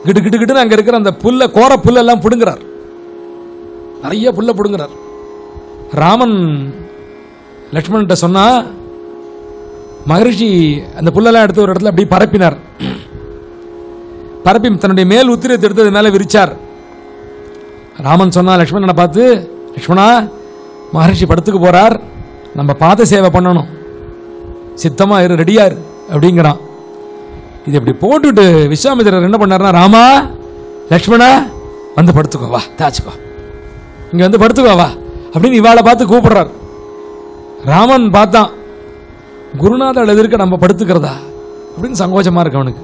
கிடு கிடு கிடுன்னு அங்க இருக்கிற அந்த புல்ல கோர புல்லெல்லாம் பிடுங்குறார் நிறைய புல்ல பிடுங்குறார் ராமன் லக்ஷ்மணன்ட்ட சொன்னா மகரிஷி அந்த புல்லெல்லாம் எடுத்து ஒரு இடத்துல அப்படியே பரப்பினார் பரப்பி தன்னுடைய மேல் உத்திரத்தை எடுத்து அது மேலே விரிச்சார் ராமன் சொன்னா லக்ஷ்மணனை பார்த்து லக்ஷ்மணா மகரிஷி படத்துக்கு போறார் நம்ம பாத சேவை பண்ணணும் சித்தமா இரு ரெடியா இரு அப்படிங்கிறான் இது இப்படி போட்டுட்டு விஸ்வாமித்திரர் என்ன பண்ணாருன்னா ராமா லக்ஷ்மணா வந்து படுத்துக்கோ வா தாச்சுக்கோ இங்க வந்து படுத்துக்கோ வா அப்படின்னு இவாளை பார்த்து கூப்பிடுறார் ராமன் பார்த்தான் குருநாதர் எதிர்க்க நம்ம படுத்துக்கிறதா அப்படின்னு சங்கோச்சமா இருக்கு அவனுக்கு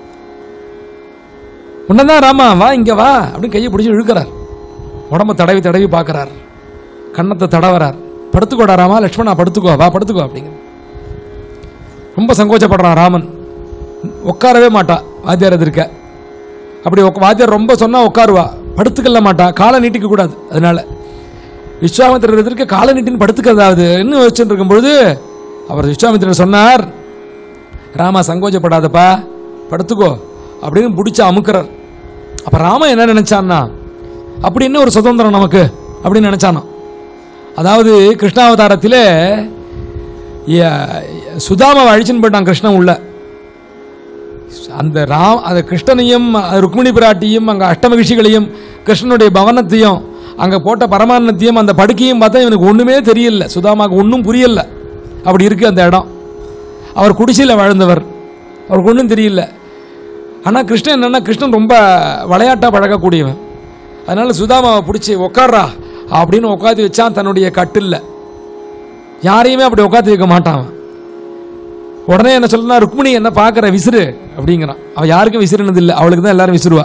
உன்னதான் ராமா வா இங்க வா அப்படின்னு கையை பிடிச்சி இழுக்கிறார் உடம்ப தடவி தடவி பார்க்கறார் கன்னத்தை தடவறார் படுத்துக்கோடா ராமா லக்ஷ்மணா படுத்துக்கோ வா படுத்துக்கோ அப்படிங்கிற ரொம்ப சங்கோச்சப்படுறான் ராமன் உட்காரவே மாட்டா வாத்தியார் எதிர்க்க அப்படி உக்க- வாத்தியார் ரொம்ப சொன்னா உட்காருவா படுத்துக்கல மாட்டா காலை நீட்டிக்க கூடாது அதனால விஸ்வாமித்திரர் எதிர்க்க காலை நீட்டின்னு படுத்துக்கிறதாவது இன்னும் வச்சுட்டு இருக்கும்பொழுது அவர் விஸ்வாமித்திரர் சொன்னார் ராமா சங்கோச்சப்படாதப்பா படுத்துக்கோ அப்படின்னு பிடிச்சி அமுக்குறார் அப்ப ராமன் என்ன நினைச்சான்னா அப்படி என்ன ஒரு சுதந்திரம் நமக்கு அப்படின்னு நினைச்சானா அதாவது கிருஷ்ணாவதாரத்திலே ய- சுதாமாவை அழிச்சுன்னு போயிட்டான் கிருஷ்ணன் உள்ள அந்த ராம் அந்த கிருஷ்ணனையும் அது ருக்மிணி பிராட்டியும் அங்கே அஷ்டமகிஷிகளையும் கிருஷ்ணனுடைய பவனத்தையும் அங்கே போட்ட பரமானத்தையும் அந்த படுக்கையும் பார்த்தா இவனுக்கு ஒன்றுமே தெரியல சுதாமாவுக்கு ஒன்றும் புரியல அப்படி இருக்கு அந்த இடம் அவர் குடிசையில் வாழ்ந்தவர் அவருக்கு ஒன்றும் தெரியல ஆனால் கிருஷ்ணன் என்னன்னா கிருஷ்ணன் ரொம்ப விளையாட்டாக பழகக்கூடியவன் அதனால சுதாமாவை பிடிச்சி உக்கார்றா அப்படின்னு உட்காந்து வச்சான் தன்னுடைய கட்டில்ல யாரையுமே அப்படி உட்காந்து வைக்க மாட்டான் அவன். உடனே என்ன சொல்லனா ருக்மிணி என்ன பார்க்குற விசிறு அப்படிங்கிறான் அவன் யாருக்கும் விசிறுனது இல்லை அவளுக்கு தான் எல்லாரும் விசிறுவா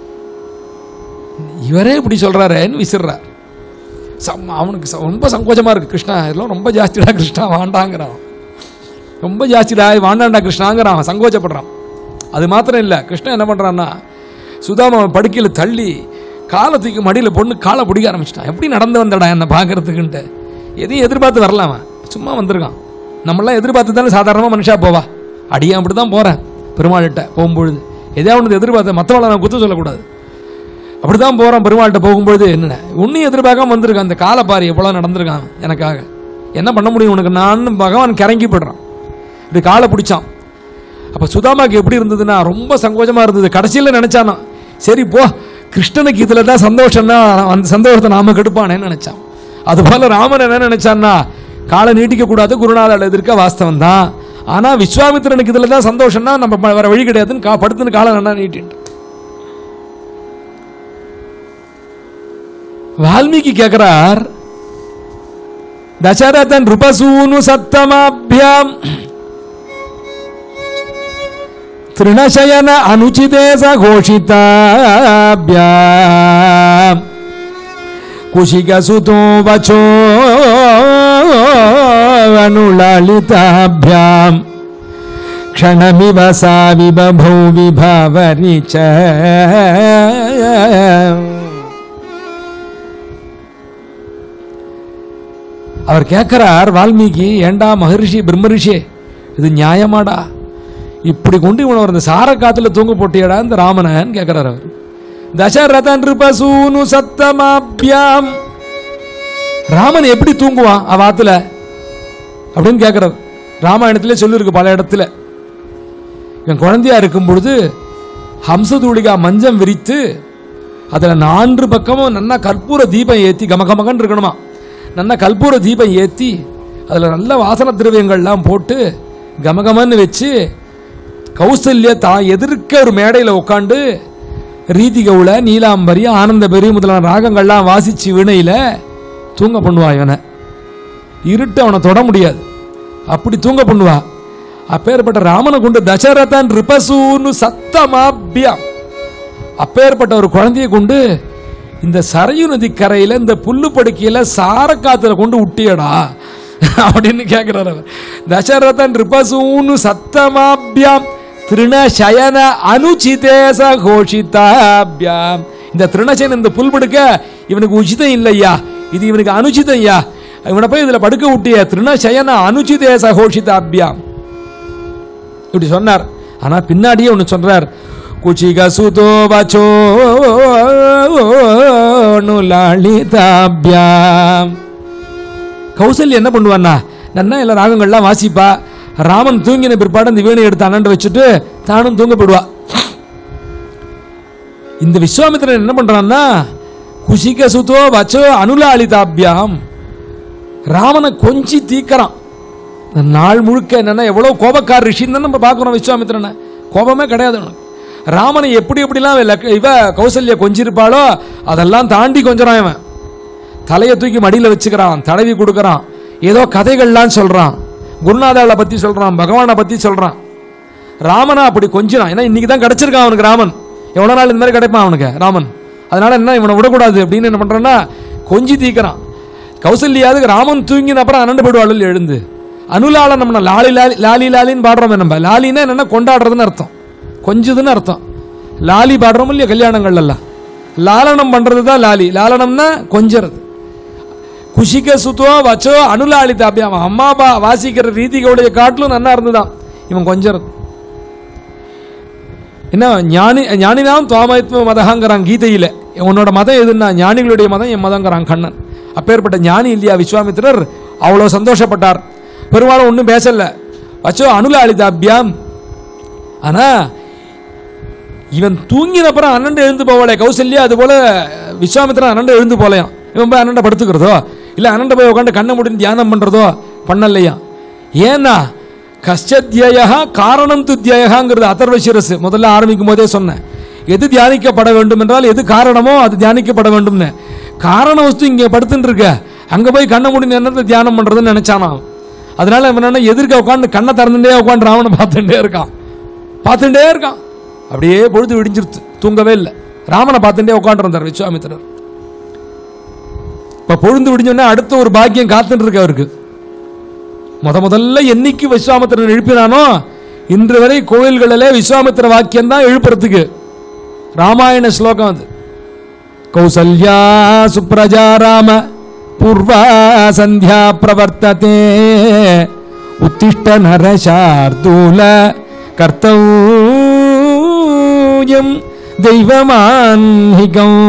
இவரே இப்படி சொல்றாரேன்னு விசிறுறார் சம் அவனுக்கு ச- ரொம்ப சங்கோச்சமா இருக்கு கிருஷ்ணா இதெல்லாம் ரொம்ப ஜாஸ்திடா கிருஷ்ணா வாண்டாங்கிறான் ரொம்ப ஜாஸ்திடா இது வாண்டாண்டா கிருஷ்ணாங்கிறான் அவன் சங்கோச்சப்படுறான் அது மாத்திரம் இல்லை கிருஷ்ணன் என்ன பண்றான்னா சுதாமா படுக்கையில் தள்ளி காலை தூக்கி மடியில் பொண்ணு காலை பிடிக்க ஆரம்பிச்சிட்டான் எப்படி நடந்து வந்தடா என்னை பார்க்கறதுக்குன்ட்டு எதையும் எதிர்பார்த்து வரல அவன் சும்மா வந்திருக்கான் நம்மளாம் எதிர்பார்த்து தானே சாதாரணமாக மனுஷா போவா அடியா அப்படி தான் போகிறேன் பெருமாள்கிட்ட போகும்பொழுது எதையாவது ஒன்று எதிர்பார்த்த மற்றவளை நான் குத்த சொல்லக்கூடாது அப்படி தான் போகிறோம் பெருமாள்கிட்ட போகும்பொழுது என்ன ஒன்றும் எதிர்பார்க்காம வந்திருக்கான் அந்த காலை பாரு எவ்வளோ நடந்திருக்கான் எனக்காக என்ன பண்ண முடியும் உனக்கு நான் பகவான் கிறங்கி போடுறான் இப்படி காலை பிடிச்சான் அப்போ சுதாமாக்கு எப்படி இருந்ததுன்னா ரொம்ப சங்கோஜமா இருந்தது கடைசியில் நினைச்சானா சரி போ கிருஷ்ணனுக்கு இதில் தான் சந்தோஷம்னா அந்த சந்தோஷத்தை நாம கெடுப்பானேன்னு நினைச்சான் அதுபோல ராமன் என்ன நினைச்சான்னா காலை நீட்டிக்க கூடாது குருநாதர் எதிர்க்க வாஸ்தவம் தான் ஆனா விஸ்வாமித்திரனுக்கு இதுல தான் சந்தோஷம்னா நம்ம ப- வேற வழி கிடையாதுன்னு கா படுத்துன்னு காலை நல்லா நீட்டின்ட்டு வால்மீகி கேட்கிறார் தசரதன் ருபசூனு சத்தமாபியாம் तृणशयन अनुचिते सघोषिताभ्याम् कुशिकसुतो वचो अनुललिताभ्याम् क्षणमिव सा विबभौ विभावरि च அவர் கேட்கிறார் வால்மீகி ஏண்டா மகரிஷி பிரம்மரிஷி இது நியாயமாடா இப்படி கொண்டு இவனை ஒரு இந்த சார காத்துல தூங்க போட்டியடா இந்த ராமனன் கேட்கிறார் அவர் தசரதன் ரிபசூனு சத்தமாபியாம் ராமன் எப்படி தூங்குவான் அவ ஆத்துல அப்படின்னு கேட்கிறார் ராமாயணத்திலே சொல்லியிருக்கு பல இடத்துல என் குழந்தையா இருக்கும் பொழுது ஹம்சதூளிகா மஞ்சம் விரித்து அதுல நான்கு பக்கமும் நல்லா கற்பூர தீபம் ஏத்தி கமகமகன் இருக்கணுமா நல்லா கற்பூர தீபம் ஏத்தி அதுல நல்ல வாசன திரவியங்கள்லாம் போட்டு கமகமன்னு வச்சு கௌசல்யா தான் எதிர்க்க ஒரு மேடையில் உட்காந்து ரீதி கவுள நீலாம்பரி ஆனந்தபரி முதலான ராகங்கள்லாம் வாசிச்சு வீணையில தூங்க பண்ணுவா இவனை இருட்டு அவனை தொட முடியாது அப்படி தூங்க பண்ணுவா அப்பேற்பட்ட ராமனை கொண்டு தசரதன் ரிபசூன்னு சத்தமாபியா அப்பேற்பட்ட ஒரு குழந்தையை கொண்டு இந்த சரையு நதி கரையில இந்த புல்லு படுக்கையில சாரக்காத்துல கொண்டு விட்டியடா அப்படின்னு கேட்கிறார் அவர் தசரதன் ரிபசூன்னு சத்தமாபியாம் திருணசயன அனுச்சிதேச கோஷிதாபியாம் இந்த திருணசயன் இந்த புல் படுக்க இவனுக்கு உச்சிதம் இல்லையா இது இவனுக்கு அனுச்சிதம் ஐயா இவனை போய் இதுல படுக்க விட்டிய திருணசயன அனுச்சிதேச கோஷிதாபியாம் இப்படி சொன்னார் ஆனா பின்னாடியே ஒன்று சொல்றார் குச்சிகசுதோ வச்சோ லலிதாபியாம் கௌசல்யா என்ன பண்ணுவான்னா நன்னா எல்லா ராகங்கள்லாம் வாசிப்பா ராமன் தூங்கின பிற்பாடு அந்த வீணை எடுத்து அண்ணன் வச்சுட்டு தானும் தூங்க போயிடுவா இந்த விஸ்வாமித்திரன் என்ன பண்றான்னா குஷிக சுதோ வச்சோ அனுலாலிதாபியாம் ராமனை கொஞ்சி தீக்கறான் இந்த நாள் முழுக்க என்னன்னா எவ்வளவு கோபக்கார ரிஷின்னு தான் நம்ம பார்க்குறோம் விஸ்வாமித்திரனை கோபமே கிடையாது அவனுக்கு ராமனை எப்படி எப்படிலாம் லக்க- இவ கௌசல்யா கொஞ்சிருப்பாளோ அதெல்லாம் தாண்டி கொஞ்சறான் இவன் தலையை தூக்கி மடியில் வச்சுக்கிறான் தடவி கொடுக்கறான் ஏதோ கதைகள்லாம் சொல்றான் குருநாதாவை பத்தி சொல்றான் பகவானை பத்தி சொல்றான் ராமனா அப்படி கொஞ்சினான் ஏன்னா இன்னைக்கு தான் கிடைச்சிருக்கான் அவனுக்கு ராமன் எவ்வளோ நாள் இந்த மாதிரி கிடைப்பான் அவனுக்கு ராமன் அதனால என்ன இவனை விடக்கூடாது அப்படின்னு என்ன பண்றான்னா கொஞ்சி தீக்கிறான் கௌசல்யாவுக்கு ராமன் தூங்கின அப்புறம் அனண்டு போயிடுவாள் எழுந்து அனுலால நம்ம லாலி லாலி லாலி லாலின்னு பாடுறோமே நம்ம லாலின்னா என்னன்னா கொண்டாடுறதுன்னு அர்த்தம் கொஞ்சுதுன்னு அர்த்தம் லாலி பாடுறோம் இல்லையா கல்யாணங்கள்ல எல்லாம் லாலனம் பண்றது தான் லாலி லாலனம்னா கொஞ்சறது குஷிக சுத்தோ வச்சோ அனுலாளித்த அப்படி அவன் அம்மா அப்பா வாசிக்கிற ரீதிகளுடைய காட்டிலும் நன்னா இருந்துதான் இவன் கொஞ்சறது என்ன ஞானி ஞானினாம் துவாமத்ம மதகாங்கிறான் கீதையில உன்னோட மதம் எதுன்னா ஞானிகளுடைய மதம் என் மதங்கிறான் கண்ணன் அப்பேற்பட்ட ஞானி இல்லையா விஸ்வாமித்திரர் அவ்வளோ சந்தோஷப்பட்டார் பெரும்பாலும் ஒன்றும் பேசல வச்சோ அனுலாளிதாபியாம் ஆனா இவன் தூங்கின அப்புறம் அண்ணன் எழுந்து போவலே கௌசல்யா அது போல விஸ்வாமித்திரன் அண்ணன் எழுந்து போலையாம் இவன் போய் அண்ணன் படுத்துக்கிறதோ இல்லை அண்ணன் போய் உட்காந்து கண்ணை முடிந்து தியானம் பண்றதோ பண்ணலையா ஏன்னா கஷ்டத்யயா காரணம் துத்தியகாங்கிறது அதர்வசிரஸ் முதல்ல ஆரம்பிக்கும் போதே சொன்னேன் எது தியானிக்கப்பட வேண்டும் என்றால் எது காரணமோ அது தியானிக்கப்பட வேண்டும்னு காரண வஸ்து இங்கே படுத்துட்டு இருக்க அங்க போய் கண்ணை முடிந்து என்னத்தை தியானம் பண்றதுன்னு நினைச்சானா அவன். அதனால இவன் என்ன எதிர்க்க உட்காந்து கண்ணை திறந்துட்டே உட்காந்து ராவனை பார்த்துட்டே இருக்கான் பார்த்துட்டே இருக்கான் அப்படியே பொழுது விடிஞ்சிருத்து தூங்கவே இல்லை ராமனை பார்த்துட்டே உட்காந்துருந்தார் விஸ்வாமித்திரர் இப்ப பொழுது விடிஞ்சோடனே அடுத்த ஒரு பாக்கியம் காத்துட்டு இருக்கு அவருக்கு முத முதல்ல என்னைக்கு விஸ்வாமித்திரன் எழுப்பினானோ இன்று வரை கோயில்களிலே விஸ்வாமித்திர வாக்கியம் தான் எழுப்புறதுக்கு ராமாயண ஸ்லோகம் அது கௌசல்யா சுப்ரஜா ராம பூர்வா சந்தியா பிரவர்த்ததே உத்திஷ்ட நரசார்தூல கர்த்தவ்யம் தெய்வமான்மிகம்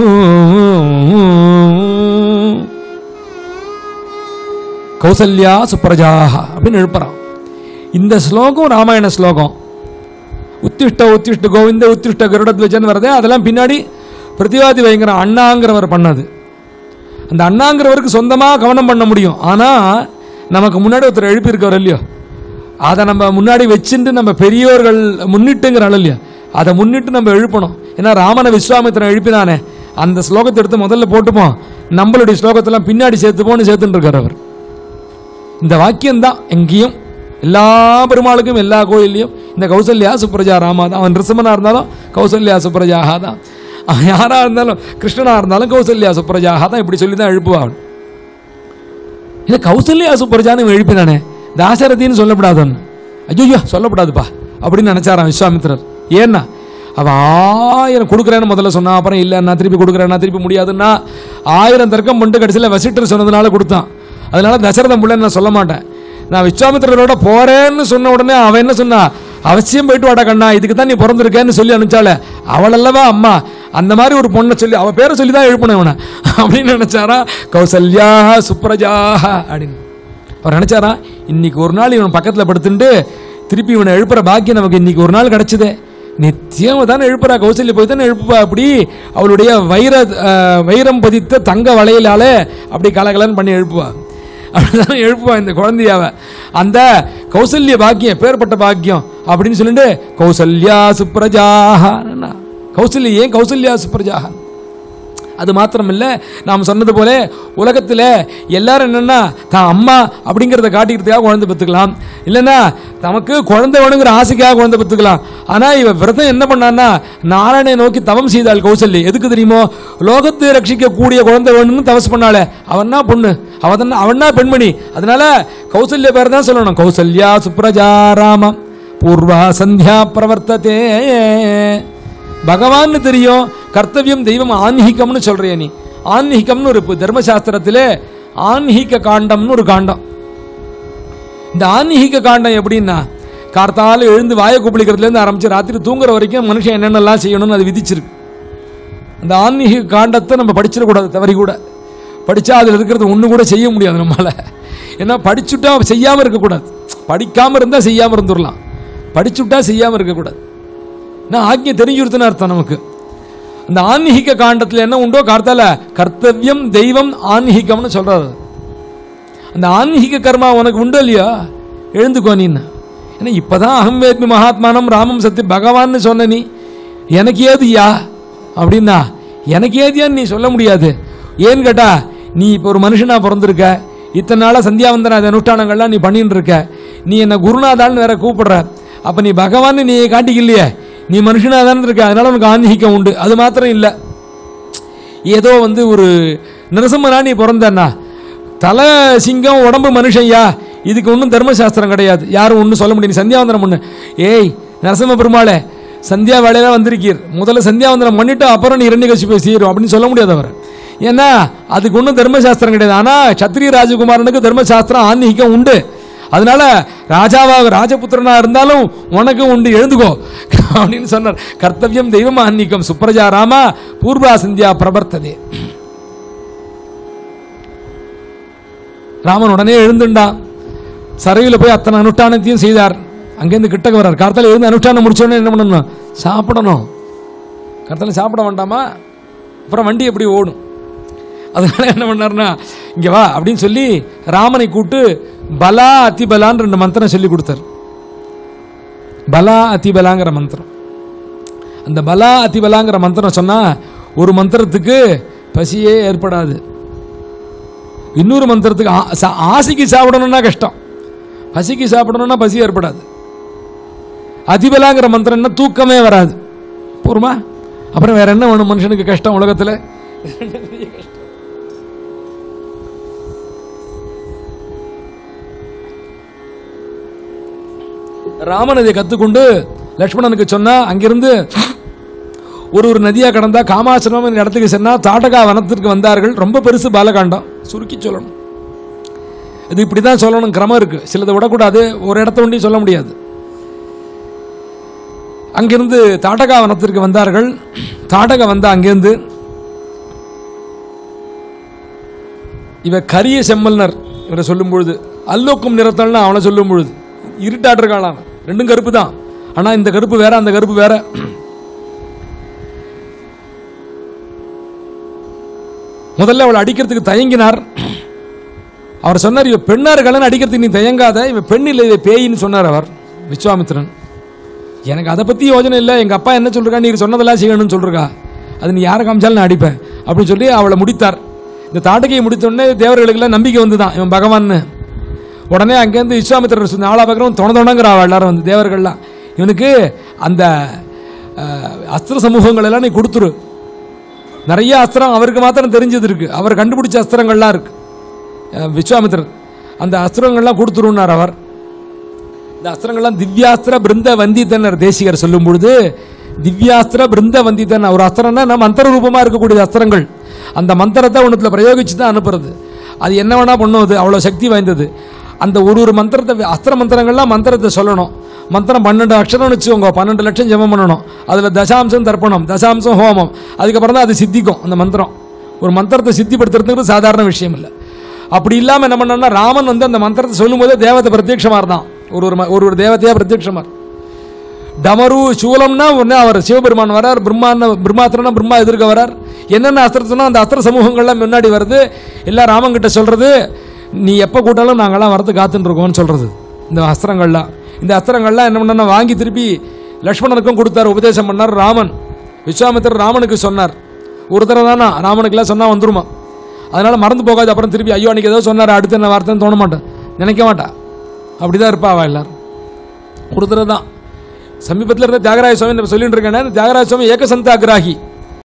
கௌசல்யா சுப்ரஜாக அப்படின்னு எழுப்புறான் இந்த ஸ்லோகம் ராமாயண ஸ்லோகம் உத்திஷ்ட உத்திஷ்ட கோவிந்த உத்திஷ்ட கருடத்வஜன் வருதே அதெல்லாம் பின்னாடி பிரதிவாதி வைங்கிற அண்ணாங்கிறவர் பண்ணது அந்த அண்ணாங்கிறவருக்கு சொந்தமாக கவனம் பண்ண முடியும் ஆனால் நமக்கு முன்னாடி ஒருத்தர் எழுப்பியிருக்கவர் இல்லையோ அதை நம்ம முன்னாடி வச்சுட்டு நம்ம பெரியோர்கள் முன்னிட்டுங்கிறாள் இல்லையா அதை முன்னிட்டு நம்ம எழுப்பணும் ஏன்னா ராமனை விஸ்வாமித்திரன் எழுப்பினானே அந்த ஸ்லோகத்தை எடுத்து முதல்ல போட்டுப்போம் நம்மளுடைய ஸ்லோகத்தெல்லாம் பின்னாடி சேர்த்துப்போன்னு சேர்த்துட்டு இருக்கார் அவர் இந்த வாக்கியம் தான் எங்கேயும் எல்லா பெருமாளுக்கும் எல்லா கோயில்லையும் இந்த கௌசல்யா சுப்ரஜா ராமா தான் அவன் ரிசமனா இருந்தாலும் கௌசல்யா சுப்ரஜாகா தான் அவன் யாரா இருந்தாலும் கிருஷ்ணனா இருந்தாலும் கௌசல்யா சுப்ரஜாகா தான் இப்படி சொல்லி தான் எழுப்புவான் இது கௌசல்யா சுப்ரஜான்னு இவன் எழுப்பினானே தாசரதின்னு சொல்லப்படாதுன்னு ஐயோ சொல்லப்படாதுப்பா அப்படின்னு நினைச்சாராம் விஸ்வாமித்திரர் ஏன்னா அவன் ஆயிரம் கொடுக்குறேன்னு முதல்ல சொன்னா அப்புறம் இல்லை நான் திருப்பி கொடுக்குறேன்னா திருப்பி முடியாதுன்னா ஆயிரம் தர்க்கம் பண்ணிட்டு கடைசியில் வசிட்டர் சொன்னதுனால கொடுத்தான் அதனால தசரதன் பிள்ளை நான் சொல்ல மாட்டேன் நான் விஸ்வாமித்திரரோட போறேன்னு சொன்ன உடனே அவன் என்ன சொன்னா அவசியம் போயிட்டு வாடா கண்ணா இதுக்கு தான் நீ பிறந்திருக்கேன்னு சொல்லி அனுப்பிச்சால அவள் அல்லவா அம்மா அந்த மாதிரி ஒரு பொண்ணை சொல்லி அவ பேரை சொல்லி தான் எழுப்பணும் இவனை அப்படின்னு நினைச்சாரா கௌசல்யா சுப்ரஜாஹ அப்படின்னு அவர் நினைச்சாரா இன்னைக்கு ஒரு நாள் இவன் பக்கத்தில் படுத்துட்டு திருப்பி இவனை எழுப்புற பாக்கியம் நமக்கு இன்னைக்கு ஒரு நாள் கிடைச்சதே நித்தியம் தானே எழுப்புறா கௌசல்யா போய் தானே எழுப்புவா அப்படி அவளுடைய வைர அஹ், வைரம் பதித்த தங்க வளையலால அப்படி கலகலன்னு பண்ணி எழுப்புவா அப்படிதான் எழுப்புவா இந்த குழந்தையாவ அந்த கௌசல்ய பாக்கியம் பேர்பட்ட பாக்கியம் அப்படின்னு சொல்லிட்டு கௌசல்யா சுப்ரஜாஹா கௌசல்யா ஏன் கௌசல்யா சுப்ரஜாஹா அது மாத்திரமில்ல நாம் சொன்னது போல உலகத்தில் எல்லாரும் என்னன்னா தான் அம்மா அப்படிங்கிறத காட்டிக்கிறதுக்காக குழந்தை பெற்றுக்கலாம் இல்லைன்னா நமக்கு குழந்தை வேணுங்கிற ஆசைக்காக குழந்தை பெற்றுக்கலாம் ஆனால் இவ விரதம் என்ன பண்ணான்னா நாராயணை நோக்கி தவம் செய்தாள் கௌசல்யா எதுக்கு தெரியுமோ லோகத்தை ரட்சிக்கக்கூடிய குழந்தை வேணும்னு தவஸ் பண்ணாளே அவன்னா பொண்ணு அவன் அவன்னா பெண்மணி அதனால கௌசல்யா பேர் தான் சொல்லணும் கௌசல்யா சுப்ரஜா ராம பூர்வா சந்தியா பிரவர்த்ததே பகவான்னு தெரியும் கர்த்தவியம் தெய்வம் ஆன்மீகம்னு சொல்றிய நீ ஆன்மீகம்னு ஒரு பு- தர்மசாஸ்திரத்திலே ஆன்மீக காண்டம்னு ஒரு காண்டம் இந்த ஆன்மீக காண்டம் எப்படின்னா கார்த்தால எழுந்து வாயை குப்பளிக்கிறதுலேருந்து ஆரம்பிச்சு ராத்திரி தூங்குற வரைக்கும் மனுஷன் என்னென்னலாம் செய்யணும்னு அது விதிச்சிருக்கு அந்த ஆன்மீக காண்டத்தை நம்ம படிச்சிடக்கூடாது தவறி கூட படித்தா அதில் இருக்கிறது ஒன்று கூட செய்ய முடியாது நம்மளால் ஏன்னா படிச்சுட்டா செய்யாமல் இருக்கக்கூடாது படிக்காமல் இருந்தால் செய்யாமல் இருந்துடலாம் படிச்சுட்டா செய்யாமல் இருக்கக்கூடாது நான் ஆக்கியம் தெரிஞ்சுருத்துன்னு அர்த்தம் நமக்கு அந்த ஆன்மீக காண்டத்தில் என்ன உண்டோ கார்த்தால கர்த்தவியம் தெய்வம் ஆன்மீகம்னு சொல்றாரு அந்த ஆன்மீக கர்மா உனக்கு உண்டோ இல்லையா எழுந்துக்கோ நீன்னு ஏன்னா இப்போதான் அகம்வேத்மி மகாத்மானம் ராமம் சத்திய பகவான்னு சொன்ன நீ எனக்கு ஏதுயா அப்படின்னா எனக்கு ஏதியான்னு நீ சொல்ல முடியாது ஏன்னு கேட்டா நீ இப்போ ஒரு மனுஷனா பிறந்திருக்க இத்தனை நாளாக சந்தியாவந்தன அது அனுஷ்டானங்கள்லாம் நீ பண்ணிட்டு இருக்க நீ என்ன குருநாதான்னு வேற கூப்பிடுற அப்போ நீ பகவான்னு நீ காட்டிக்கலையே நீ மனுஷனா தானே இருக்க அதனால உனக்கு ஆன்மீகம் உண்டு அது மாத்திரம் இல்லை ஏதோ வந்து ஒரு நரசிம்மனா நீ பிறந்தன்னா தலை சிங்கம் உடம்பு மனுஷன்யா இதுக்கு ஒன்றும் தர்மசாஸ்திரம் கிடையாது யாரும் ஒன்றும் சொல்ல முடியாது நீ சந்தியாவந்தனம் பண்ணு ஏய் நரசிம்ம பெருமாளே சந்தியா வேலையில வந்திருக்கீர் முதல்ல சந்தியாவந்தனம் பண்ணிட்டு அப்புறம் நீ இரண்டு கட்சி போய் சேரும் அப்படின்னு சொல்ல முடியாது அவர் ஏன்னா அதுக்கு ஒன்றும் தர்மசாஸ்திரம் கிடையாது ஆனால் சத்திரிய ராஜகுமாரனுக்கு தர்மசாஸ்திரம் ஆன்மீகம் உண்டு அதனால ராஜாவாக ராஜபுத்திரனா இருந்தாலும் உனக்கும் உண்டு எழுந்துக்கோ அப்படின்னு சொன்னார் கர்த்தவியம் தெய்வம் ஆன்மீகம் சுப்ரஜா ராமா பூர்வா சந்தியா பிரபர்த்ததே ராமன் உடனே எழுந்துண்டான் சரையில் போய் அத்தனை அனுஷ்டானத்தையும் செய்தார் அங்கேருந்து கிட்டக்க வர்றார் கார்த்தால எழுந்து அனுஷ்டானம் முடிச்சோடனே என்ன பண்ணணும் சாப்பிடணும் கார்த்தால சாப்பிட வேண்டாமா அப்புறம் வண்டி எப்படி ஓடும் அதனால என்ன பண்ணார்னா இங்கே வா அப்படின்னு சொல்லி ராமனை கூப்பிட்டு பலா அதிபலான்னு ரெண்டு மந்திரம் சொல்லி கொடுத்தார் பலா அதிபலாங்கிற மந்திரம் அந்த பலா அதிபலாங்கிற மந்திரம் சொன்னா ஒரு மந்திரத்துக்கு பசியே ஏற்படாது இன்னொரு மந்திரத்துக்கு ஆ- சா- ஆசைக்கு சாப்பிடணும்னா கஷ்டம் பசிக்கு சாப்பிடணும்னா பசி ஏற்படாது அதிபலாங்கிற மந்திரம்னா தூக்கமே வராது போருமா அப்புறம் வேற என்ன வேணும் மனுஷனுக்கு கஷ்டம் உலகத்தில் ராமன் இதை கற்றுக்கொண்டு லக்ஷ்மணனுக்கு சொன்னா அங்கிருந்து ஒரு ஒரு நதியா கடந்தா காமாசிரமம் என்ற இடத்துக்கு சென்னா தாட்டகா வனத்திற்கு வந்தார்கள் ரொம்ப பெருசு பாலகாண்டம் சுருக்கி சொல்லணும் இது இப்படி தான் சொல்லணும் கிரமம் இருக்கு சிலதை விடக்கூடாது ஒரு இடத்த ஒண்டி சொல்ல முடியாது அங்கிருந்து தாட்டகா வனத்திற்கு வந்தார்கள் தாட்டக வந்தா அங்கிருந்து இவ கரிய செம்மல்னர் இவரை சொல்லும் பொழுது அல்லோக்கும் நிறத்தல்னா அவனை சொல்லும் பொழுது இருட்டாட்டிருக்காளாம் ரெண்டும் கருப்பு தான் ஆனா இந்த கருப்பு வேற அந்த கருப்பு வேற முதல்ல அவளை அடிக்கிறதுக்கு தயங்கினார் அவர் சொன்னார் இவ பெண்ணா இருக்காளன்னு அடிக்கிறதுக்கு நீ தயங்காத இவ பெண் இல்லை இவ பேயின்னு சொன்னார் அவர் விஸ்வாமித்திரன் எனக்கு அதை பற்றி யோசனை இல்லை எங்கள் அப்பா என்ன சொல்றா நீ சொன்னதெல்லாம் செய்யணும்னு சொல்றா அது நீ யாரை காமிச்சாலும் நான் அடிப்பேன் அப்படின்னு சொல்லி அவளை முடித்தார் இந்த தாட்டகையை முடித்த உடனே தேவர்களுக்கெல்லாம் நம்பிக்கை வந்துதான் இவன் பகவான்னு உடனே அங்கேருந்து விஸ்வாமித்திரர் சொன்ன ஆளா பார்க்குறவன் தொண தொணங்குறா அவள் எல்லாரும் வந்து தேவர்கள்லாம் இவனுக்கு அந்த அஹ், அஸ்திர சமூகங்கள் எல்லாம் நீ கொடுத்துரு நிறைய அஸ்திரம் அவருக்கு மாத்திரம் தெரிஞ்சது இருக்கு அவர் கண்டுபிடிச்ச அஸ்திரங்கள்லாம் இருக்கு அஹ், விஸ்வாமித்திரர் அந்த அஸ்திரங்கள்லாம் கொடுத்துருன்னார் அவர் இந்த அஸ்திரங்கள்லாம் திவ்யாஸ்திர பிருந்த வந்தித்தனர் தேசிகர் சொல்லும் பொழுது திவ்யாஸ்திர பிருந்த வந்தித்தன் ஒரு அஸ்திரம்னா நம்ம மந்திர ரூபமா இருக்கக்கூடிய அஸ்திரங்கள் அந்த மந்திரத்தை ஒன்றுத்துல பிரயோகிச்சு தான் அனுப்புறது அது என்ன வேணா பண்ணும் அது அவ்வளோ சக்தி வாய்ந்தது அந்த ஒரு ஒரு மந்திரத்தை அஸ்திர மந்திரங்கள்லாம் மந்திரத்தை சொல்லணும் மந்திரம் பன்னெண்டு அக்ஷரம்னு வச்சுக்கோங்க பன்னெண்டு லட்சம் ஜெபம் பண்ணணும் அதில் தசாம்சம் தர்ப்பணம் தசாம்சம் ஹோமம் அதுக்கப்புறம் தான் அது சித்திக்கும் அந்த மந்திரம் ஒரு மந்திரத்தை சித்திப்படுத்துறதுக்கு சாதாரண விஷயம் இல்லை அப்படி இல்லாமல் என்ன பண்ணோம்னா ராமன் வந்து அந்த மந்திரத்தை சொல்லும்போதே தேவதை பிரத்யட்சமாக இருந்தான் ஒரு ஒரு ம- ஒரு ஒரு தேவதையாக பிரத்யட்சமாக டமரு சூலம்னா உடனே அவர் சிவபெருமான் வரார் பிரம்மான்னு பிரம்மாத்திரனா பிரம்மா எதிர்க்க வரார் என்னென்ன அஸ்திரம் சொன்னா அந்த அஸ்திர சமூகங்கள்லாம் முன்னாடி வருது எல்லாம் ராமன் கிட்ட சொல்றது நீ எப்போ கூட்டாலும் நாங்கள்லாம் வரது காத்துன்னு இருக்கோம்னு சொல்றது இந்த அஸ்திரங்கள்லாம் இந்த அஸ்திரங்கள்லாம் என்ன பண்ணா வாங்கி திருப்பி லக்ஷ்மணனுக்கும் கொடுத்தார் உபதேசம் பண்ணார் ராமன் விஸ்வாமித்திரர் ராமனுக்கு சொன்னார் ஒரு தடவை தானா ராமனுக்குலாம் சொன்னா வந்துருமா அதனால மறந்து போகாது அப்புறம் திருப்பி ஐயோ அன்னைக்கு ஏதோ சொன்னார் அடுத்து என்ன வார்த்தைன்னு தோண மாட்டேன் நினைக்க மாட்டா அப்படிதான் இருப்பா அவ எல்லாரும் ஒரு தடவை தான் சமீபத்தில் இருந்த தியாகராஜ சுவாமி நம்ம சொல்லிட்டு இருக்கேன் தியாகராஜ சுவாமி ஏகசந்த அக்ராகி